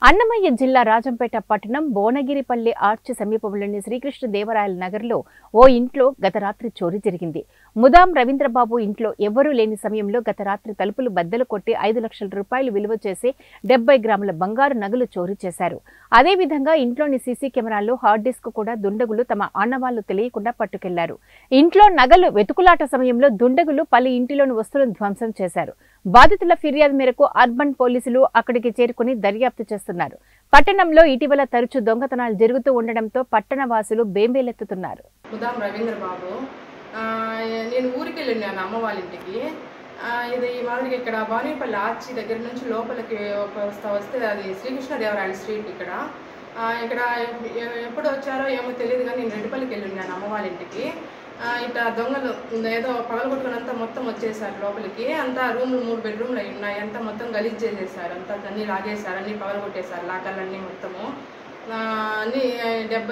అన్నమయ్య జిల్లా రాజంపేట పట్టణం భువనగిరిపల్లి ఆర్చి సమీపంలోని శ్రీకృష్ణ దేవరాయల నగర్లో ఓ ఇంట్లో గత రాత్రి చోరీ జరిగింది ముదాం రవీంద్రబాబు ఇంట్లో ఎవ్వరూ లేని సమయంలో గత రాత్రి తలుపులు బద్దలు కొట్టి ఐదు లక్షల రూపాయలు విలువ చేసే డెబ్బై గ్రాముల బంగారు నగలు చోరీ చేశారు అదేవిధంగా ఇంట్లోని సీసీ కెమెరాల్లో హార్డ్ డిస్క్ కూడా దుండగులు తమ ఆనవాళ్లు తెలియకుండా పట్టుకెళ్లారు ఇంట్లో నగలు వెతుకులాట సమయంలో దుండగులు పలు ఇంటిలోని వస్తువులను ధ్వంసం చేశారు బాధితుల ఫిర్యాదు మేరకు అర్బన్ పోలీసులు అక్కడికి చేరుకుని దర్యాప్తు చేస్తున్నారు పట్టణంలో ఇటీవల తరచూ దొంగతనాలు జరుగుతూ ఉండడంతో పట్టణ వాసులు బేంబేలెత్తుతున్నారు ముదాం రవీంద్ర బాబు ఆ, నేను ఊరికి వెళ్ళినాను అమ్మ వాళ్ళ ఇంటికి ఆ, ఇది మామూలుగా ఇక్కడ బానేపల్లి ఆర్చి దగ్గర నుంచి లోపలికి ఒక వస్తా వస్తే అది శ్రీకృష్ణదేవరాయల స్ట్రీట్ ఇక్కడ ఆ, ఇక్కడ ఎ- ఎప్పుడు వచ్చారో ఏమో తెలియదు కానీ నేను రెడ్డిపల్లికి వెళ్ళి ఉన్నాను అమ్మ వాళ్ళ ఇంటికి ఆ, ఇట్లా దొంగలు ఏదో పగలగొట్టుకున్నంతా మొత్తం వచ్చేసారు లోపలికి అంతా రూములు మూడు బెడ్రూమ్లు అయి ఉన్నాయి అంతా మొత్తం గలీజ్ చేసేసారు అంతా అన్నీ లాగేశారు అన్నీ పగలగొట్టేశారు లాకర్లన్నీ మొత్తము ఆ, అన్నీ డెబ్బై